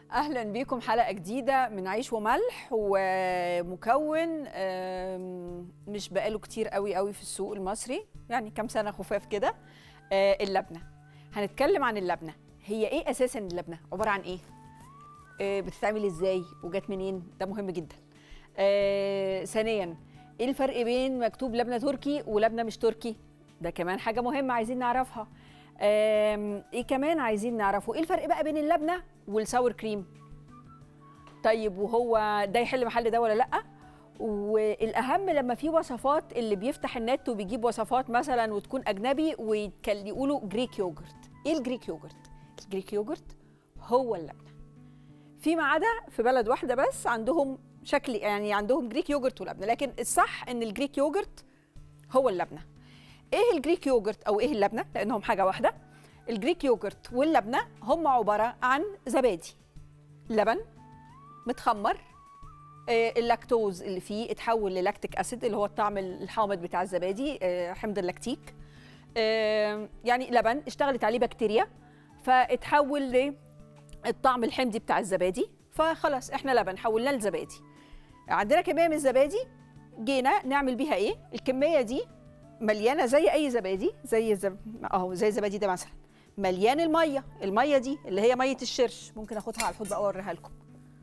اهلا بيكم حلقه جديده من عيش وملح ومكون آم، مش بقاله كتير قوي قوي في السوق المصري يعني كام سنه خفاف كده آه، اللبنه هنتكلم عن اللبنه هي ايه اساسا اللبنه عباره عن ايه آه، بتتعمل ازاي وجات منين ده مهم جدا آه، ثانيا ايه الفرق بين مكتوب لبنه تركي ولبنه مش تركي ده كمان حاجه مهمه عايزين نعرفها آم، ايه كمان عايزين نعرفه ايه الفرق بقى بين اللبنه والساور كريم طيب وهو ده يحل محل ده ولا لا والاهم لما في وصفات اللي بيفتح النت وبيجيب وصفات مثلا وتكون اجنبي ويقولوا جريك يوجرت ايه الجريك يوجرت الجريك يوجرت هو اللبنه فيما عدا في بلد واحده بس عندهم شكل يعني عندهم جريك يوجرت ولبنه لكن الصح ان الجريك يوجرت هو اللبنه ايه الجريك يوجرت او ايه اللبنه لانهم حاجه واحده الجريك يوجرت واللبنه هم عباره عن زبادي لبن متخمر آه، اللاكتوز اللي فيه اتحول للاكتيك اسيد اللي هو الطعم الحامض بتاع الزبادي آه، حمض اللاكتيك آه، يعني لبن اشتغلت عليه بكتيريا فاتحول للطعم الحمضي بتاع الزبادي فخلاص احنا لبن حولناه لزبادي عندنا كميه من الزبادي جينا نعمل بيها ايه الكميه دي مليانه زي اي زبادي زي الزب... اهو زي الزبادي ده مثلا مليان الميه الميه دي اللي هي ميه الشرش ممكن اخدها على الحوض بقى اوريها لكم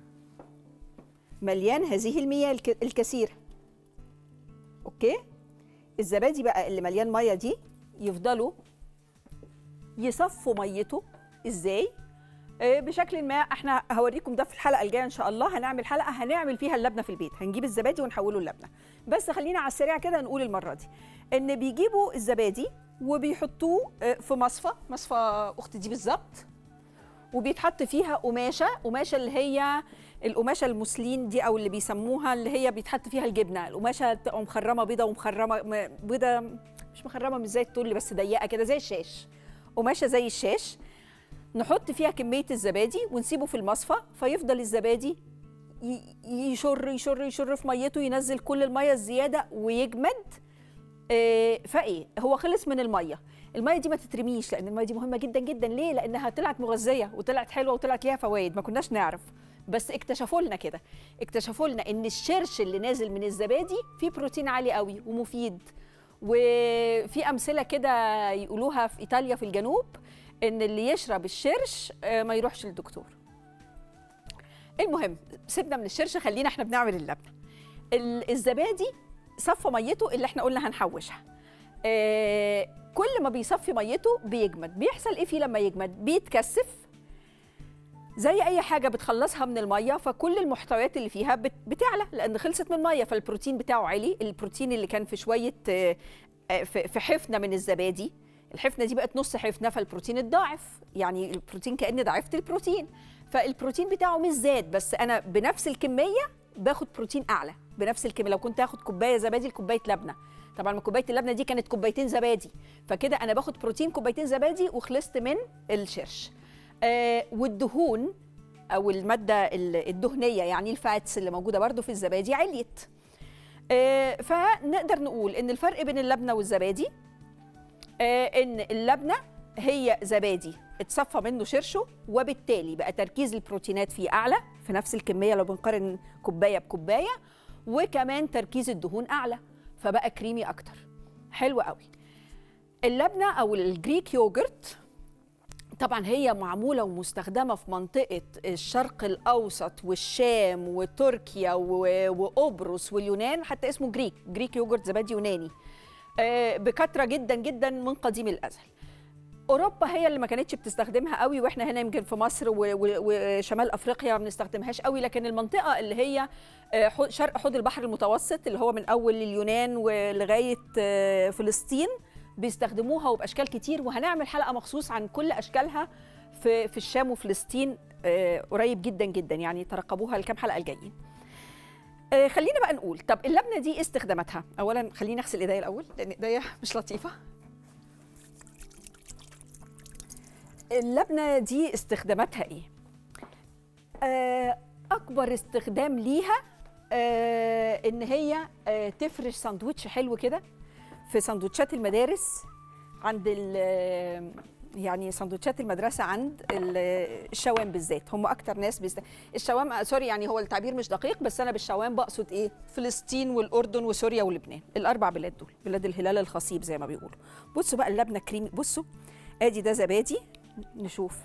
مليان هذه المياه الك... الكثيره اوكي الزبادي بقى اللي مليان ميه دي يفضلوا يصفوا ميته ازاي آه، بشكل ما احنا هوريكم ده في الحلقه الجايه ان شاء الله هنعمل حلقه هنعمل فيها اللبنه في البيت هنجيب الزبادي ونحوله للبنه بس خلينا على السريع كده نقول المره دي ان بيجيبوا الزبادي وبيحطوه آه، في مصفى مصفى اختي دي بالظبط وبيتحط فيها قماشه قماشه اللي هي القماشه المسلين دي او اللي بيسموها اللي هي بيتحط فيها الجبنه القماشه تبقى مخرمه بيضه ومخرمه م- بيضه مش مخرمه مش زي التول بس ضيقه كده زي الشاش قماشه زي الشاش نحط فيها كميه الزبادي ونسيبه في المصفى فيفضل الزبادي ي- يشر يشر يشر في ميته ينزل كل الميه الزياده ويجمد آه، فايه هو خلص من الميه الميه دي ما تترميش لان الميه دي مهمه جدا جدا ليه لانها طلعت مغذيه وطلعت حلوه وطلعت ليها فوائد ما كناش نعرف بس اكتشفوا لنا كده اكتشفوا لنا ان الشرش اللي نازل من الزبادي فيه بروتين عالي قوي ومفيد وفي امثله كده يقولوها في ايطاليا في الجنوب ان اللي يشرب الشرش آه، ما يروحش للدكتور المهم سيبنا من الشرش خلينا احنا بنعمل اللبنه ال- الزبادي صفى ميته اللي احنا قلنا هنحوشها آه كل ما بيصفي ميته بيجمد بيحصل ايه فيه لما يجمد بيتكثف زي اي حاجه بتخلصها من الميه فكل المحتويات اللي فيها بت- بتعلى لان خلصت من الميه فالبروتين بتاعه عالي البروتين اللي كان في شويه آه، آه، في في حفنه من الزبادي الحفنه دي بقت نص حفنه فالبروتين اتضاعف يعني البروتين كاني ضاعفت البروتين فالبروتين بتاعه مش زاد بس انا بنفس الكميه باخد بروتين اعلى بنفس الكميه لو كنت هاخد كوبايه زبادي لكوبايه لبنه طبعا ما كوبايه اللبنه دي كانت كوبايتين زبادي فكده انا باخد بروتين كوبايتين زبادي وخلصت من الشرش آه والدهون او الماده ال- الدهنيه يعني الفاتس اللي موجوده برضو في الزبادي عليت آه فنقدر نقول ان الفرق بين اللبنه والزبادي آه ان اللبنه هي زبادي اتصفى منه شرشه وبالتالي بقى تركيز البروتينات فيه اعلى في نفس الكميه لو بنقارن كوبايه بكوبايه وكمان تركيز الدهون اعلى فبقى كريمي اكتر حلو قوي اللبنه او الجريك يوجرت طبعا هي معموله ومستخدمه في منطقه الشرق الاوسط والشام وتركيا و- وقبرص واليونان حتى اسمه جريك جريك يوجرت زبادي يوناني آه، بكثره جدا جدا من قديم الازل اوروبا هي اللي ما كانتش بتستخدمها قوي واحنا هنا يمكن في مصر و- و- وشمال افريقيا ما بنستخدمهاش قوي لكن المنطقه اللي هي آه، حو- شرق حوض البحر المتوسط اللي هو من اول اليونان ولغايه آه، فلسطين بيستخدموها وباشكال كتير وهنعمل حلقه مخصوص عن كل اشكالها في في الشام وفلسطين آه، قريب جدا جدا يعني ترقبوها الكام حلقه الجايين آه، خلينا بقى نقول طب اللبنه دي ايه استخداماتها اولا خليني اغسل ايديا الاول لان ايديا مش لطيفه اللبنه دي استخداماتها ايه آه، اكبر استخدام ليها آه، ان هي آه، تفرش ساندوتش حلو كده في سندوتشات المدارس عند ال- يعني سندوتشات المدرسه عند ال- الشوام بالذات هم اكتر ناس بيست... الشوام آه، سوري يعني هو التعبير مش دقيق بس انا بالشوام بقصد ايه فلسطين والاردن وسوريا ولبنان الاربع بلاد دول بلاد الهلال الخصيب زي ما بيقولوا بصوا بقى اللبنه كريمي بصوا ادي ده زبادي نشوف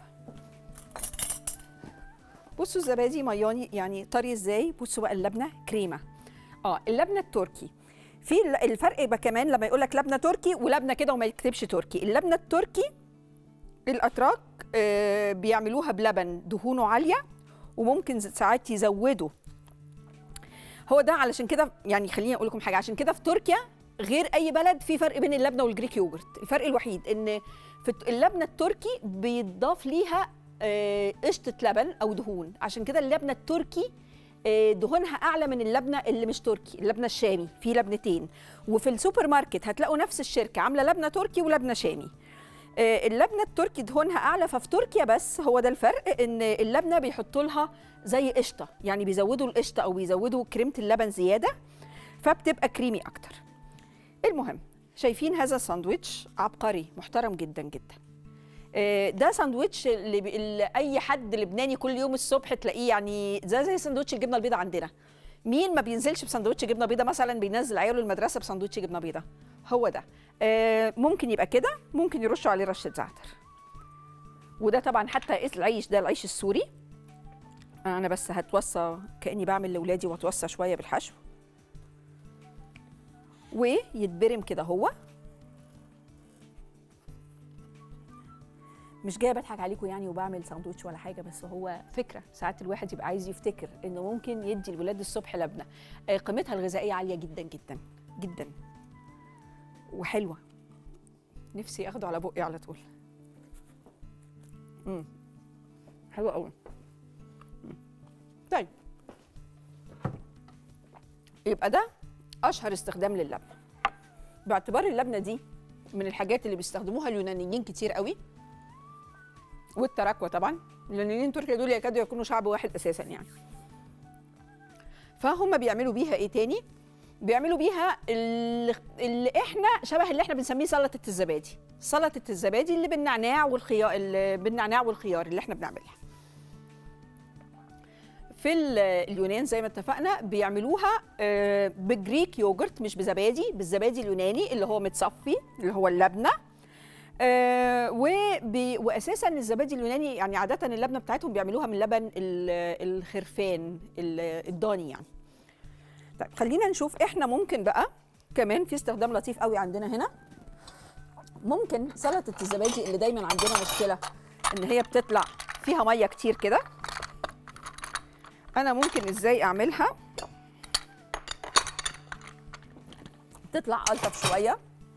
بصوا الزبادي مياني يعني طري ازاي بصوا بقى اللبنه كريمه اه اللبنه التركي في ال- الفرق بقى كمان لما يقول لك لبنه تركي ولبنه كده وما يكتبش تركي اللبنه التركي الاتراك آه، بيعملوها بلبن دهونه عاليه وممكن ز- ساعات يزودوا هو ده علشان كده يعني خليني اقول لكم حاجه عشان كده في تركيا غير اي بلد في فرق بين اللبنه والجريك يوجرت الفرق الوحيد ان في الت- اللبنه التركي بيضاف ليها آه، قشطه لبن او دهون عشان كده اللبنه التركي آه، دهونها اعلى من اللبنه اللي مش تركي اللبنه الشامي في لبنتين وفي السوبر ماركت هتلاقوا نفس الشركه عامله لبنه تركي ولبنه شامي آه، اللبنه التركي دهونها اعلى ففي تركيا بس هو ده الفرق ان اللبنه بيحطوا لها زي قشطه يعني بيزودوا القشطه او بيزودوا كريمه اللبن زياده فبتبقى كريمي اكتر المهم شايفين هذا الساندويتش عبقري محترم جدا جدا آه، ده ساندويتش اللي, بي- اللي اي حد لبناني كل يوم الصبح تلاقيه يعني زي زي ساندويتش الجبنه البيضاء عندنا مين ما بينزلش بساندوتش جبنه بيضاء مثلا بينزل عياله المدرسه بساندوتش جبنه بيضاء هو ده آه، ممكن يبقى كده ممكن يرشوا عليه رشه زعتر وده طبعا حتى اسم العيش ده العيش السوري انا بس هتوصى كاني بعمل لاولادي واتوصى شويه بالحشو ويتبرم كده هو مش جايه بضحك عليكم يعني وبعمل ساندوتش ولا حاجه بس هو فكره ساعات الواحد يبقى عايز يفتكر انه ممكن يدي الولاد الصبح لبنه آه، قيمتها الغذائيه عاليه جدا جدا جدا وحلوه نفسي اخده على بقي على طول امم حلوه قوي طيب يبقى ده اشهر استخدام للبنه باعتبار اللبنه دي من الحاجات اللي بيستخدموها اليونانيين كتير قوي والتراكوة طبعا اليونانيين تركيا دول يكادوا يكونوا شعب واحد اساسا يعني فهم بيعملوا بيها ايه تاني بيعملوا بيها اللي, اللي احنا شبه اللي احنا بنسميه سلطه الزبادي سلطه الزبادي اللي بالنعناع والخيار اللي بالنعناع والخيار اللي احنا بنعملها في ال- اليونان زي ما اتفقنا بيعملوها آه، بجريك يوجرت مش بزبادي بالزبادي اليوناني اللي هو متصفي اللي هو اللبنه آه، وبي واساسا الزبادي اليوناني يعني عاده اللبنه بتاعتهم بيعملوها من لبن ال- الخرفان ال- الضاني يعني طيب خلينا نشوف احنا ممكن بقى كمان في استخدام لطيف قوي عندنا هنا ممكن سلطه الزبادي اللي دايما عندنا مشكله ان هي بتطلع فيها ميه كتير كده انا ممكن ازاي اعملها تطلع الطف شويه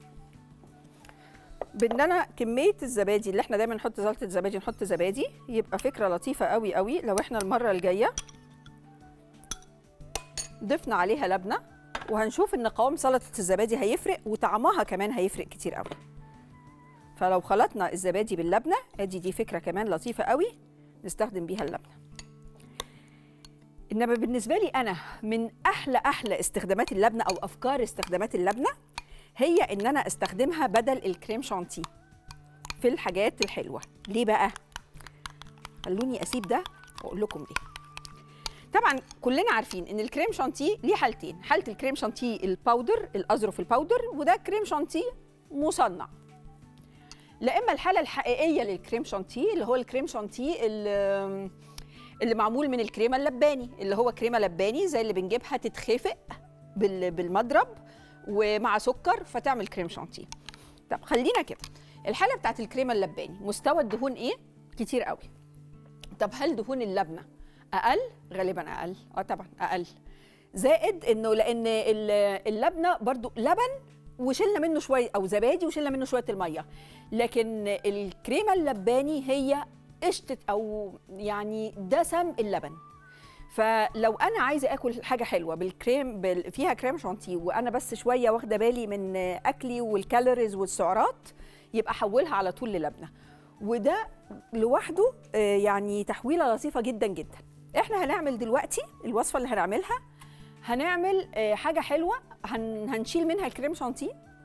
بان انا كميه الزبادي اللي احنا دايما نحط سلطه زبادي نحط زبادي يبقى فكره لطيفه قوي قوي لو احنا المره الجايه ضفنا عليها لبنه وهنشوف ان قوام سلطه الزبادي هيفرق وطعمها كمان هيفرق كتير قوي فلو خلطنا الزبادي باللبنه ادي دي فكره كمان لطيفه قوي نستخدم بيها اللبنه انما بالنسبه لي انا من احلى احلى استخدامات اللبنه او افكار استخدامات اللبنه هي ان انا استخدمها بدل الكريم شانتيه في الحاجات الحلوه ليه بقى خلوني اسيب ده واقول لكم ليه طبعا كلنا عارفين ان الكريم شانتيه ليه حالتين حاله الكريم شانتيه الباودر الاظرف الباودر وده كريم شانتيه مصنع لا اما الحاله الحقيقيه للكريم شانتيه اللي هو الكريم شانتيه اللي, اللي معمول من الكريمه اللباني اللي هو كريمه لباني زي اللي بنجيبها تتخفق بال- بالمضرب ومع سكر فتعمل كريم شانتيه طب خلينا كده الحاله بتاعت الكريمه اللباني مستوى الدهون ايه كتير قوي طب هل دهون اللبنه اقل غالبا اقل اه طبعا اقل زائد انه لان ال- اللبنه برضو لبن وشلنا منه شويه او زبادي وشلنا منه شويه الميه لكن الكريمه اللباني هي قشطه او يعني دسم اللبن فلو انا عايزه اكل حاجه حلوه بالكريم بال... فيها كريم شانتيه وانا بس شويه واخده بالي من اكلي والكالوريز والسعرات يبقى احولها على طول للبنه وده لوحده آه، يعني تحويله لطيفه جدا جدا احنا هنعمل دلوقتي الوصفه اللي هنعملها هنعمل آه، حاجه حلوه هن... هنشيل منها الكريم شانتيه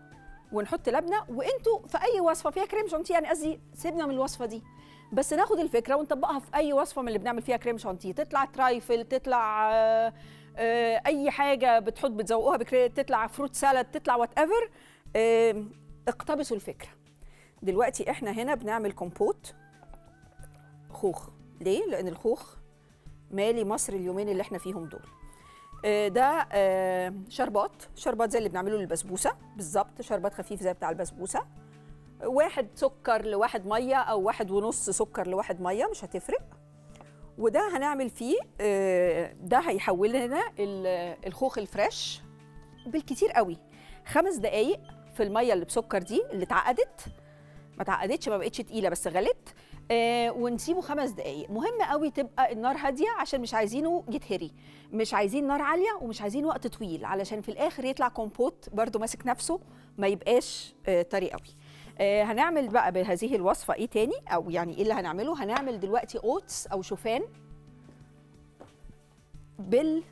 ونحط لبنه وانتوا في اي وصفه فيها كريم شانتيه يعني قصدي سيبنا من الوصفه دي بس ناخد الفكره ونطبقها في اي وصفه من اللي بنعمل فيها كريم شانتيه تطلع ترايفل تطلع آه، آه، اي حاجه بتحط بتزوقوها بكريم تطلع فروت سالاد تطلع وات ايفر اقتبسوا الفكره دلوقتي احنا هنا بنعمل كومبوت خوخ ليه لان الخوخ مالي مصر اليومين اللي احنا فيهم دول آه، ده آه، شربات شربات زي اللي بنعمله للبسبوسه بالظبط شربات خفيف زي بتاع البسبوسه واحد سكر لواحد ميه او واحد ونص سكر لواحد ميه مش هتفرق وده هنعمل فيه آه، ده هيحول لنا ال- الخوخ الفريش بالكتير قوي خمس دقايق في الميه اللي بسكر دي اللي اتعقدت ما اتعقدتش ما بقتش تقيله بس غلت آه ونسيبه خمس دقايق مهم قوي تبقى النار هاديه عشان مش عايزينه يتهري مش عايزين نار عاليه ومش عايزين وقت طويل علشان في الاخر يطلع كومبوت برده ماسك نفسه ما يبقاش آه طري قوي آه هنعمل بقى بهذه الوصفه ايه تاني او يعني ايه اللي هنعمله هنعمل دلوقتي اوتس او شوفان بال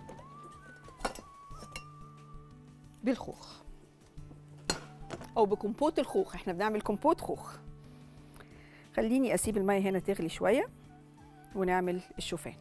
بالخوخ او بكمبوت الخوخ احنا بنعمل كومبوت خوخ خليني اسيب الميه هنا تغلي شويه ونعمل الشوفان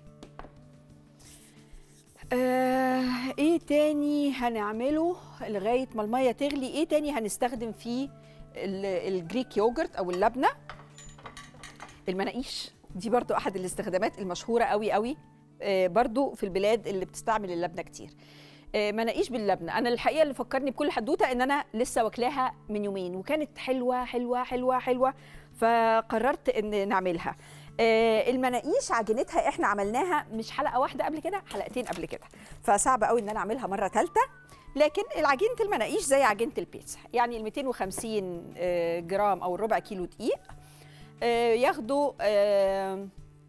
آه ايه تاني هنعمله لغايه ما الميه تغلي ايه تاني هنستخدم فيه ال- الجريك يوجرت او اللبنه المناقيش دي برضو احد الاستخدامات المشهوره قوي قوي آه برضو في البلاد اللي بتستعمل اللبنه كتير آه، مناقيش باللبنه انا الحقيقه اللي فكرني بكل حدوته ان انا لسه واكلاها من يومين وكانت حلوه حلوه حلوه حلوه فقررت ان نعملها آه، المناقيش عجينتها احنا عملناها مش حلقه واحده قبل كده حلقتين قبل كده فصعب قوي ان انا اعملها مره ثالثه لكن العجينه المناقيش زي عجينه البيتزا يعني ال 250 آه، جرام او الربع كيلو دقيق آه، ياخدوا آه،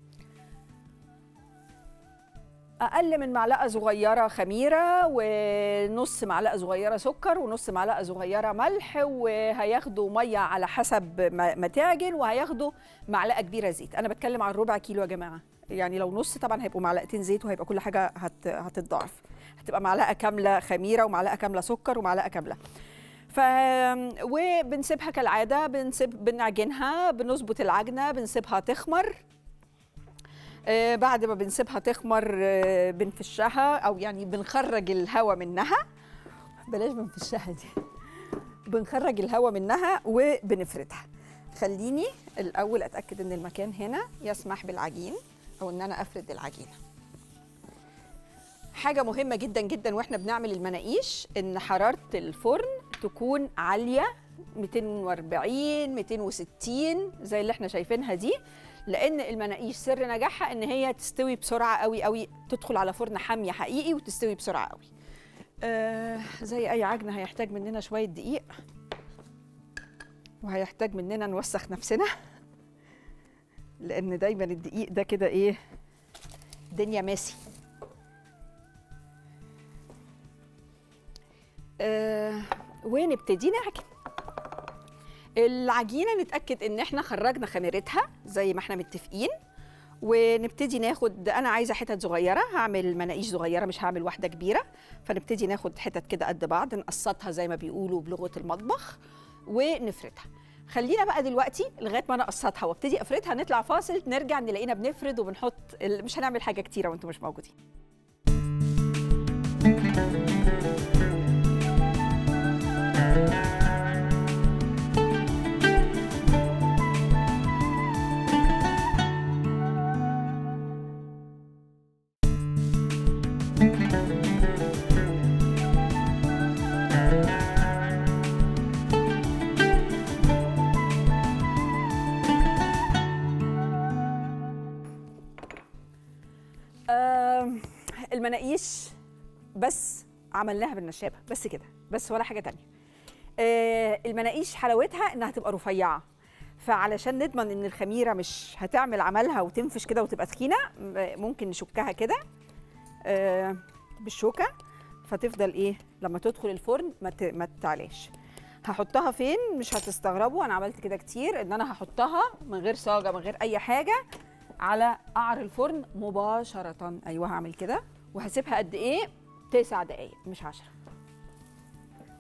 اقل من معلقه صغيره خميره ونص معلقه صغيره سكر ونص معلقه صغيره ملح وهياخدوا ميه على حسب ما ما تعجن وهياخدوا معلقه كبيره زيت انا بتكلم عن ربع كيلو يا جماعه يعني لو نص طبعا هيبقوا معلقتين زيت وهيبقى كل حاجه هت... هتتضاعف هتبقى معلقه كامله خميره ومعلقه كامله سكر ومعلقه كامله ف وبنسيبها كالعاده بنسيب بنعجنها بنظبط العجنه بنسيبها تخمر آه، بعد ما بنسيبها تخمر آه، بنفشها او يعني بنخرج الهواء منها بلاش بنفشها دي بنخرج الهواء منها وبنفردها خليني الاول اتاكد ان المكان هنا يسمح بالعجين او ان انا افرد العجينه حاجه مهمه جدا جدا واحنا بنعمل المناقيش ان حراره الفرن تكون عاليه 240 260 زي اللي احنا شايفينها دي لان المناقيش سر نجاحها ان هي تستوي بسرعه قوي قوي تدخل على فرن حاميه حقيقي وتستوي بسرعه قوي آه زي اي عجنه هيحتاج مننا شويه دقيق وهيحتاج مننا نوسخ نفسنا لان دايما الدقيق ده كده ايه دنيا ماسي آه ونبتدي نعجن العجينه نتاكد ان احنا خرجنا خميرتها زي ما احنا متفقين ونبتدي ناخد انا عايزه حتت صغيره هعمل مناقيش صغيره مش هعمل واحده كبيره فنبتدي ناخد حتت كده قد بعض نقسطها زي ما بيقولوا بلغه المطبخ ونفردها خلينا بقى دلوقتي لغايه ما انا اقسطها وابتدي افردها نطلع فاصل نرجع نلاقينا بنفرد وبنحط ال- مش هنعمل حاجه كتيره وانتم مش موجودين آم، المناقيش بس عملناها بالنشابه بس كده بس ولا حاجه تانية آه، المناقيش حلاوتها انها تبقى رفيعه فعلشان نضمن ان الخميره مش هتعمل عملها وتنفش كده وتبقى تخينه م- ممكن نشكها كده آه، بالشوكه فتفضل ايه لما تدخل الفرن ما ت- ما تعلاش هحطها فين مش هتستغربوا انا عملت كده كتير ان انا هحطها من غير صاجه من غير اي حاجه على قعر الفرن مباشره ايوه هعمل كده وهسيبها قد ايه تسع دقايق مش عشرة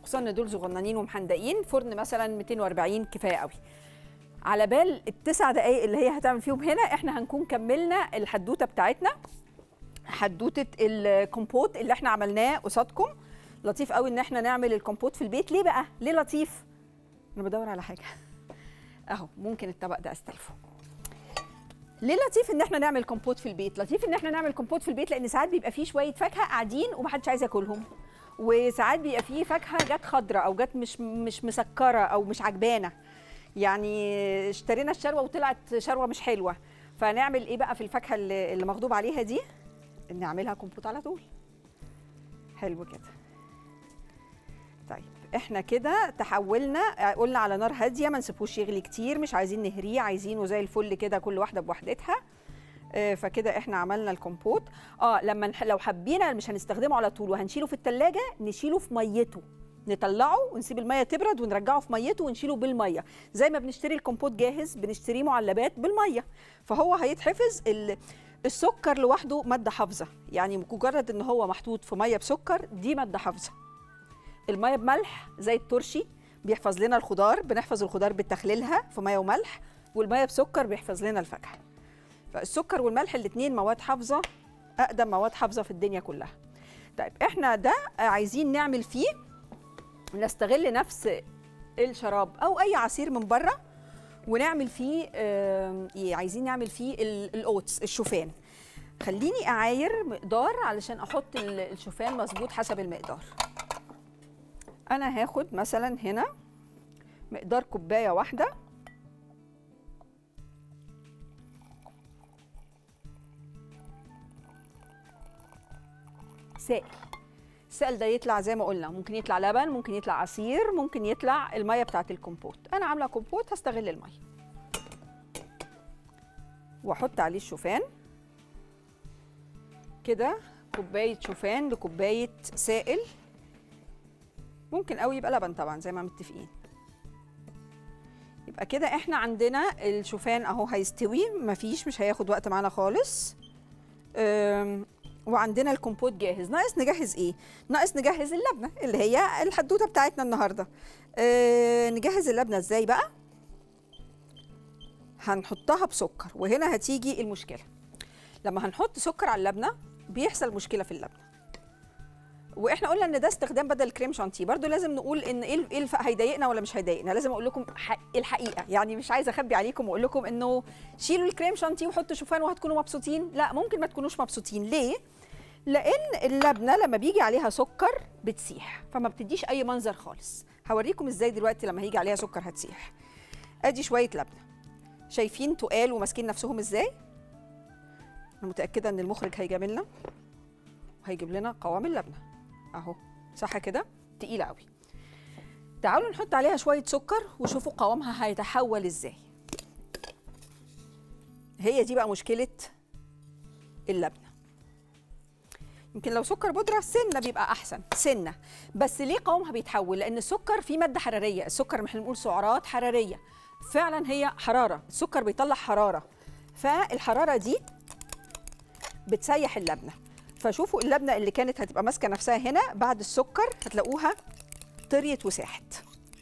خصوصا ان دول صغننين ومحندقين فرن مثلا 240 كفايه قوي على بال التسع دقايق اللي هي هتعمل فيهم هنا احنا هنكون كملنا الحدوته بتاعتنا حدوته الكومبوت اللي احنا عملناه قصادكم لطيف قوي ان احنا نعمل الكومبوت في البيت ليه بقى ليه لطيف انا بدور على حاجه اهو ممكن الطبق ده استلفه ليه لطيف ان احنا نعمل كومبوت في البيت لطيف ان احنا نعمل كومبوت في البيت لان ساعات بيبقى فيه شويه فاكهه قاعدين ومحدش عايز ياكلهم وساعات بيبقى فيه فاكهه جت خضراء او جت مش مش مسكره او مش عجبانه يعني اشترينا الشروه وطلعت شروه مش حلوه فنعمل ايه بقى في الفاكهه اللي اللي مغضوب عليها دي نعملها كومبوت على طول حلو كده طيب احنا كده تحولنا قلنا على نار هاديه ما نسيبوش يغلي كتير مش عايزين نهريه عايزينه زي الفل كده كل واحده بوحدتها آه، فكده احنا عملنا الكومبوت اه لما نح- لو حبينا مش هنستخدمه على طول وهنشيله في التلاجة نشيله في ميته نطلعه ونسيب الميه تبرد ونرجعه في ميته ونشيله بالميه زي ما بنشتري الكومبوت جاهز بنشتريه معلبات بالميه فهو هيتحفظ ال- السكر لوحده ماده حافظه يعني مجرد ان هو محطوط في ميه بسكر دي ماده حافظه الميه بملح زي الترشي بيحفظ لنا الخضار بنحفظ الخضار بتخليلها في ميه وملح والميه بسكر بيحفظ لنا الفاكهه فالسكر والملح الاثنين مواد حافظه اقدم مواد حافظه في الدنيا كلها طيب احنا ده عايزين نعمل فيه نستغل نفس الشراب او اي عصير من بره ونعمل فيه آم، إيه، عايزين نعمل فيه ال- الاوتس الشوفان خليني اعاير مقدار علشان احط ال- الشوفان مظبوط حسب المقدار انا هاخد مثلا هنا مقدار كوبايه واحده سائل السائل ده يطلع زي ما قلنا ممكن يطلع لبن ممكن يطلع عصير ممكن يطلع الميه بتاعه الكومبوت انا عامله كومبوت هستغل الميه واحط عليه الشوفان كده كوبايه شوفان لكوبايه سائل ممكن قوي يبقى لبن طبعا زي ما متفقين يبقى كده احنا عندنا الشوفان اهو هيستوي مفيش مش هياخد وقت معانا خالص أم، وعندنا الكومبوت جاهز ناقص نجهز ايه ناقص نجهز اللبنه اللي هي الحدوته بتاعتنا النهارده أه نجهز اللبنه ازاي بقى هنحطها بسكر وهنا هتيجي المشكله لما هنحط سكر على اللبنه بيحصل مشكله في اللبنه واحنا قلنا ان ده استخدام بدل الكريم شانتيه برضو لازم نقول ان ايه ايه الف- هيضايقنا ولا مش هيضايقنا لازم اقول لكم ح- الحقيقه يعني مش عايزه اخبي عليكم واقول لكم انه شيلوا الكريم شانتيه وحطوا شوفان وهتكونوا مبسوطين لا ممكن ما تكونوش مبسوطين ليه لان اللبنه لما بيجي عليها سكر بتسيح فما بتديش اي منظر خالص هوريكم ازاي دلوقتي لما هيجي عليها سكر هتسيح ادي شويه لبنه شايفين تقال وماسكين نفسهم ازاي انا متاكده ان المخرج هيجاملنا وهيجيب لنا قوام اللبنه اهو صح كده تقيله قوي تعالوا نحط عليها شويه سكر وشوفوا قوامها هيتحول ازاي هي دي بقى مشكله اللبنه يمكن لو سكر بودره سنه بيبقى احسن سنه بس ليه قوامها بيتحول لان السكر فيه ماده حراريه السكر احنا بنقول سعرات حراريه فعلا هي حراره السكر بيطلع حراره فالحراره دي بتسيح اللبنه فشوفوا اللبنه اللي كانت هتبقى ماسكه نفسها هنا بعد السكر هتلاقوها طريت وساحت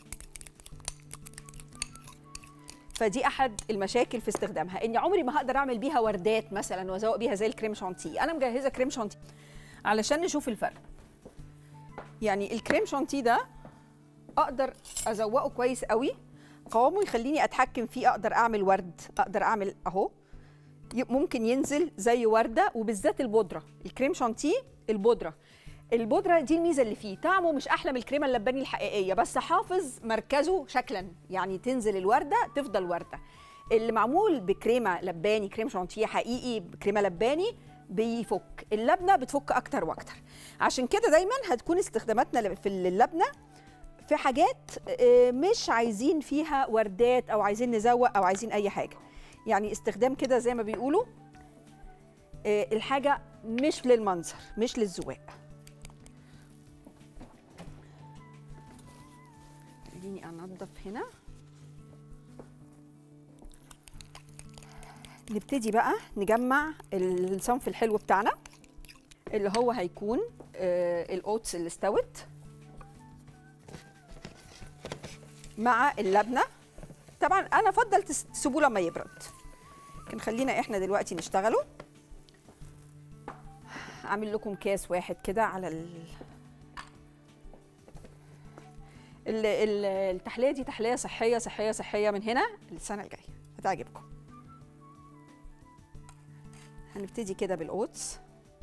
فدي احد المشاكل في استخدامها اني عمري ما هقدر اعمل بيها وردات مثلا وازوق بيها زي الكريم شانتيه انا مجهزه كريم شانتيه علشان نشوف الفرق يعني الكريم شانتيه ده اقدر ازوقه كويس قوي قوامه يخليني اتحكم فيه اقدر اعمل ورد اقدر اعمل اهو ي- ممكن ينزل زي ورده وبالذات البودره الكريم شانتيه البودره البودره دي الميزه اللي فيه طعمه مش احلى من الكريمه اللباني الحقيقيه بس حافظ مركزه شكلا يعني تنزل الورده تفضل ورده اللي معمول بكريمه لباني كريم شانتيه حقيقي بكريمه لباني بيفك اللبنه بتفك اكتر واكتر عشان كده دايما هتكون استخداماتنا في اللبنه في حاجات آه، مش عايزين فيها وردات او عايزين نزوق او عايزين اي حاجه يعني استخدام كده زي ما بيقولوا آه، الحاجه مش للمنظر مش للزواق خليني انضف هنا نبتدي بقى نجمع الصنف الحلو بتاعنا اللي هو هيكون آه، الاوتس اللي استوت مع اللبنه طبعا انا افضل تس- تسيبوه لما يبرد لكن خلينا احنا دلوقتي نشتغله اعمل لكم كاس واحد كده على ال... ال- ال- التحليه دي تحليه صحيه صحيه صحيه من هنا للسنه الجايه هتعجبكم هنبتدي كده بالقوتس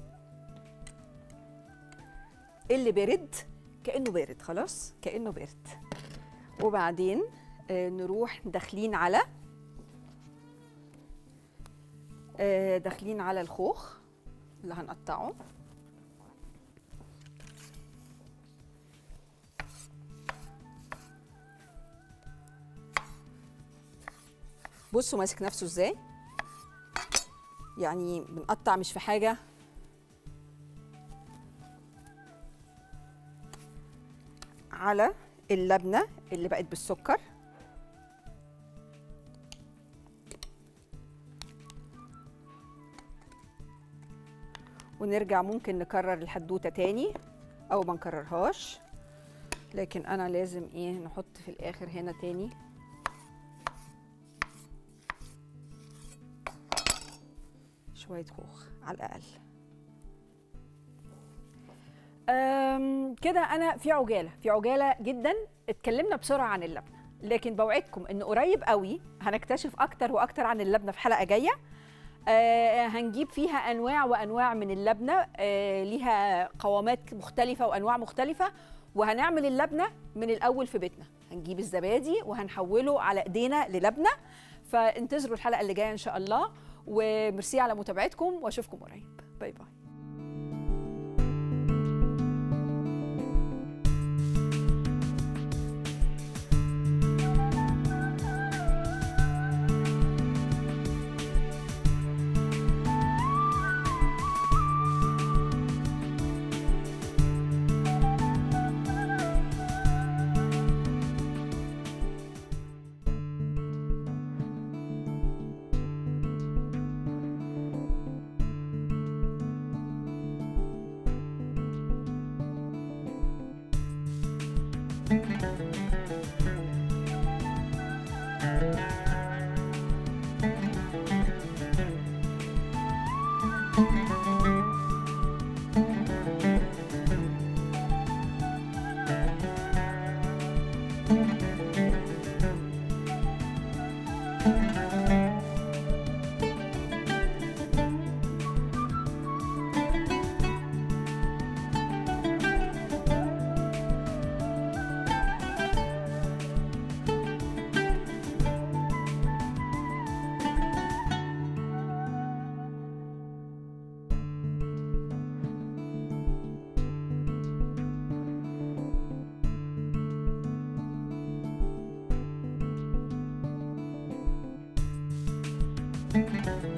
اللي بارد كانه بارد خلاص كانه بارد وبعدين آه، نروح داخلين على آه، داخلين على الخوخ اللي هنقطعه بصوا ماسك نفسه ازاي يعني بنقطع مش في حاجه على اللبنه اللي بقت بالسكر ونرجع ممكن نكرر الحدوته تاني او ما نكررهاش لكن انا لازم ايه نحط في الاخر هنا تاني شويه خوخ على الاقل أم، كده انا في عجاله في عجاله جدا اتكلمنا بسرعه عن اللبنه لكن بوعدكم ان قريب قوي هنكتشف اكتر واكتر عن اللبنه في حلقه جايه آه هنجيب فيها انواع وانواع من اللبنه آه ليها قوامات مختلفه وانواع مختلفه وهنعمل اللبنه من الاول في بيتنا هنجيب الزبادي وهنحوله على ايدينا للبنه فانتظروا الحلقه اللي جايه ان شاء الله وميرسي على متابعتكم واشوفكم قريب باي باي thank you